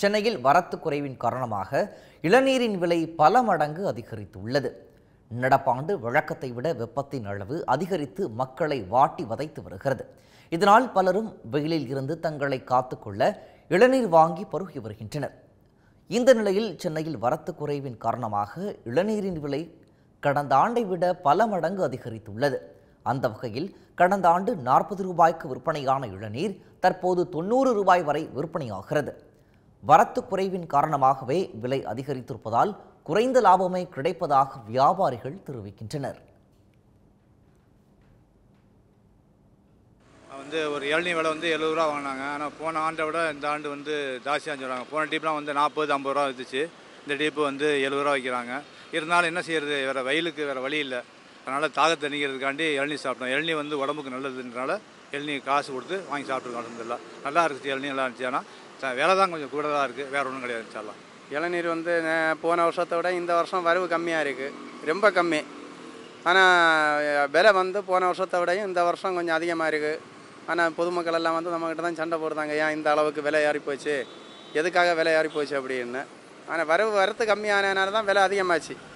சென்னையில் வரத்து குறைவின் காரணமாக இளநீரின் விலை பல மடங்கு அதிகரித்துள்ளது நடப்பாண்டு வழக்கத்தை விட வெப்பத்தின் அளவு அதிகரித்து மக்களை வாட்டி வதைத்து வருகிறது இதனால் பலரும் வெயிலில் இருந்து தங்களை காத்துக்கொள்ள இளநீர் வாங்கி பருகி வருகின்றனர் இந்த நிலையில் சென்னையில் வரத்து குறைவின் காரணமாக இளநீரின் விலை கடந்த ஆண்டை விட பல மடங்கு அதிகரித்துள்ளது அந்த வகையில் கடந்த ஆண்டு நாற்பது ரூபாய்க்கு விற்பனையான இளநீர் தற்போது தொண்ணூறு ரூபாய் வரை விற்பனையாகிறது வரத்து குறைவின் காரணமாகவே விலை அதிகரித்திருப்பதால் குறைந்த லாபமே கிடைப்பதாக வியாபாரிகள் தெரிவிக்கின்றனர் வந்து ஒரு இளநீ விலை வந்து எழுபது ரூபா வாங்கினாங்க ஆனால் போன ஆண்டை விட இந்த ஆண்டு வந்து ஜாஸ்தியாக சொல்கிறாங்க போன டீப்லாம் வந்து நாற்பது ஐம்பது ரூபா இருந்துச்சு இந்த டீப்பு வந்து எழுபது ரூபா வைக்கிறாங்க இருந்தாலும் என்ன செய்யறது வேறு வெயிலுக்கு வேறு வழி இல்லை அதனால் தாகத்தை நீங்கிறதுக்காண்டி இளநீ சாப்பிட்டோம் இளநீ வந்து உடம்புக்கு நல்லதுன்றனால இளநீ காசு கொடுத்து வாங்கி சாப்பிட்ருக்கோம் அலமதுல்லா நல்லா இருக்குது இளநீ நல்லா இருந்துச்சு ஆனால் த- விலை தான் கொஞ்சம் கூட தான் இருக்குது வேறு ஒன்றும் கிடையாது சார்லாம் இளநீர் வந்து நே- போன வருஷத்தை விட இந்த வருஷம் வரவு கம்மியாக இருக்குது ரொம்ப கம்மி ஆனால் விலை வந்து போன வருஷத்தை விடையும் இந்த வருஷம் கொஞ்சம் அதிகமாக இருக்குது ஆனால் பொதுமக்கள் எல்லாம் வந்து நம்மக்கிட்ட தான் சண்டை போடுறாங்க ஏன் இந்த அளவுக்கு விலை ஏறி போச்சு எதுக்காக விலை ஏறி போச்சு அப்படின்னு ஆனால் வரவு வரத்து கம்மியானதுனால தான் விலை அதிகமாச்சு